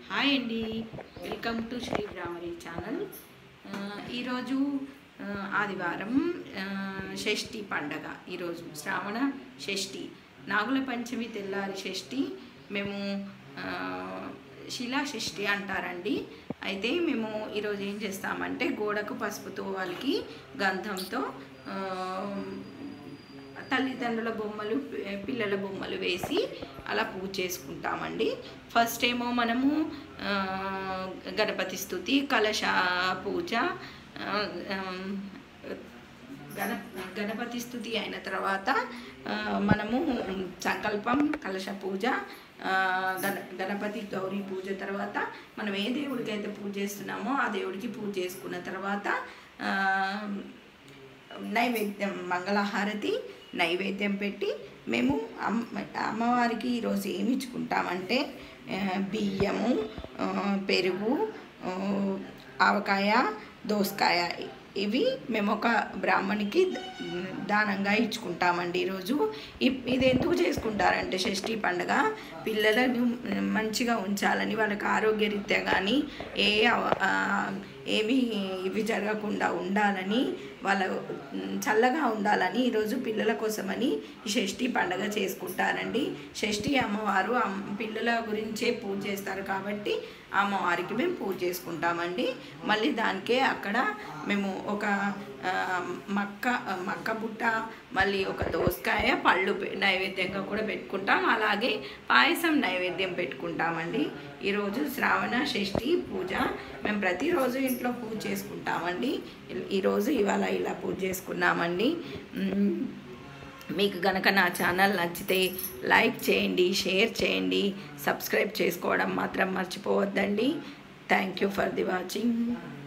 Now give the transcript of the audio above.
hi అండి welcome to Sri Brahmani channel ఆ, ఈరోజు ఆ, ఆదివారం ఆ, షష్ఠి పండగ ఈరోజు శ్రావణ షష్ఠి నాగుల పంచమి తెల్లారి షష్ఠి మేము ఆ, శిలా షష్ఠి అంటారండి అయితే మేము ఈరోజు ఏం చేస్తామంటే గోడకు పసుపుతో వాళ్ళకి గంధంతో ఆ, తల్లిదండ్రుల బొమ్మలు పి- పిల్లల బొమ్మలు వేసి అలా పూజ చేసుకుంటామండి ఫస్ట్ ఏమో మనము ఆ, గణపతి స్థుతి కలశ పూజ ఆ, ఆ, గణ గణపతి స్థుతి అయిన తర్వాత ఆ, మనము సంకల్పం కలశ పూజ ఆ, గణ గణపతి గౌరీ పూజ తర్వాత మనం ఏ దేవుడికి అయితే పూజ చేస్తున్నామో ఆ దేవుడికి పూజ చేసుకున్న తర్వాత ఆ, నైవేద్యం మంగళహారతి నైవేద్యం పెట్టి మేము అమ్మ అమ్మవారికి ఈరోజు ఏమి ఇచ్చుకుంటామంటే ఆ, బియ్యము ఆ, పెరుగు ఆ, ఆవకాయ దోసకాయ ఇవి మేము ఒక బ్రాహ్మణికి ద- దానంగా ఇచ్చుకుంటామండి ఈరోజు ఇ- ఇది ఎందుకు చేసుకుంటారంటే షష్ఠి పండుగ పిల్లలను మంచిగా ఉంచాలని వాళ్ళకి ఆరోగ్యరీత్యా కానీ ఏ అవ- ఆ, ఏమీ ఇవి జరగకుండా ఉండాలని వాళ్ళ ఉమ్, చల్లగా ఉండాలని ఈరోజు పిల్లల కోసమని ఈ షష్ఠి పండగ చేసుకుంటారండి షష్ఠి అమ్మవారు అమ్- పిల్లల గురించే పూజ చేస్తారు కాబట్టి అమ్మవారికి మేము పూజ చేసుకుంటామండి మళ్ళీ దానికే అక్కడ మేము ఒక ఆ, మక్క మక్క బుట్ట మళ్ళీ ఒక దోసకాయ పళ్ళు పె- నైవేద్యంగా కూడా పెట్టుకుంటాం అలాగే పాయసం నైవేద్యం పెట్టుకుంటామండి ఈరోజు శ్రావణ షష్ఠి పూజ మేము ప్రతిరోజు ఇంట్లో పూజ చేసుకుంటామండి ఈ- ఈరోజు ఇవాళ ఇలా పూజ చేసుకున్నామండి మ్, మీకు గనక నా ఛానల్ నచ్చితే లైక్ చేయండి షేర్ చేయండి సబ్స్క్రైబ్ చేసుకోవడం మాత్రం మర్చిపోవద్దండి thank you for the watching